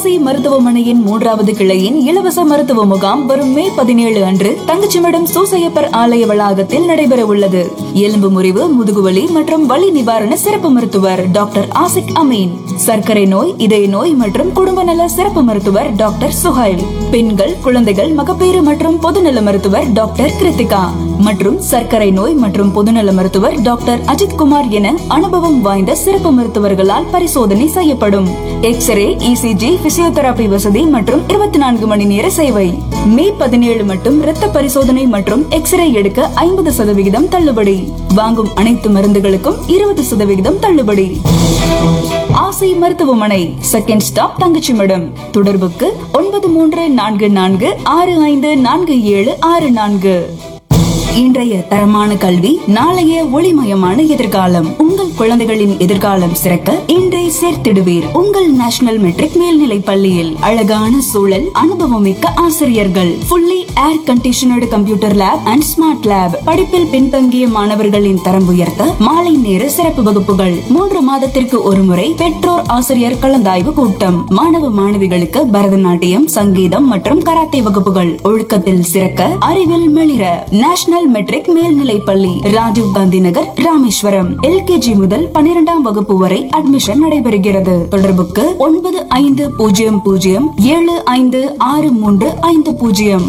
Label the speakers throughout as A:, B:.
A: ஆசி மருத்துவமனையின் மூன்றாவது கிளையின் இலவச மருத்துவ முகாம் வரும் மே பதினேழு அன்று தங்கச்சிமடம் சூசையப்பர் ஆலய வளாகத்தில் நடைபெற உள்ளது எலும்பு முறிவு முதுகுவலி மற்றும் வலி நிவாரண சிறப்பு மருத்துவர் டாக்டர் ஆசிக் அமீன் சர்க்கரை நோய் இதய நோய் மற்றும் குடும்ப நல சிறப்பு மருத்துவர் டாக்டர் சுஹைல் பெண்கள் குழந்தைகள் மகப்பேறு மற்றும் பொதுநல மருத்துவர் டாக்டர் கிருத்திகா மற்றும் சர்க்கரை நோய் மற்றும் பொதுநல மருத்துவர் டாக்டர் அஜித் குமார் என அனுபவம் வாய்ந்த சிறப்பு மருத்துவர்களால் பரிசோதனை செய்யப்படும் எக்ஸ்ரே இசிஜி பிசியோதெரபி வசதி மற்றும் இருபத்தி நான்கு மணி நேர சேவை மே பதினேழு மட்டும் இரத்த பரிசோதனை மற்றும் எக்ஸ்ரே எடுக்க ஐம்பது சதவிகிதம் தள்ளுபடி வாங்கும் அனைத்து மருந்துகளுக்கும் இருபது சதவிகிதம் தள்ளுபடி ஆசை மருத்துவமனை செகண்ட் ஸ்டாப் தங்கச்சிமடம் தொடர்புக்கு ஒன்பது மூன்று நான்கு நான்கு ஆறு ஐந்து நான்கு ஏழு ஆறு நான்கு இன்றைய தரமான கல்வி நாளைய ஒளிமயமான எதிர்காலம் உங்கள் குழந்தைகளின் எதிர்காலம் சிறக்க இன்றை சேர்த்திடுவீர் உங்கள் நேஷனல் மெட்ரிக் மேல்நிலை பள்ளியில் அழகான சூழல் அனுபவமிக்க ஆசிரியர்கள் fully air conditioned computer lab and smart lab படிப்பில் பின்தங்கிய மாணவர்களின் தரம் உயர்த்த மாலை நேர சிறப்பு வகுப்புகள் மூன்று மாதத்திற்கு ஒருமுறை பெற்றோர் ஆசிரியர் கலந்தாய்வு கூட்டம் மாணவ மாணவிகளுக்கு பரதநாட்டியம் சங்கீதம் மற்றும் கராத்தே வகுப்புகள் ஒழுக்கத்தில் சிறக்க அறிவில் மெளிர நேஷனல் மெட்ரிக் மேல்நிலை பள்ளி ராஜீவ் காந்தி நகர் ராமேஸ்வரம் எல்கேஜி முதல் பன்னிரெண்டாம் வகுப்பு வரை அட்மிஷன் நடைபெறுகிறது தொடர்புக்கு ஒன்பது ஐந்து பூஜ்ஜியம் பூஜ்ஜியம் ஏழு ஐந்து ஆறு மூன்று ஐந்து பூஜ்ஜியம்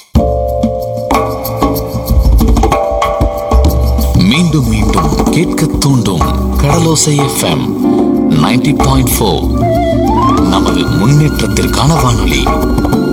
B: மீண்டும் மீண்டும் கேட்க தூண்டும் கடலோசை எஃப்எம் 90.4 பாயிண்ட் நமது முன்னேற்றத்திற்கான வானொலி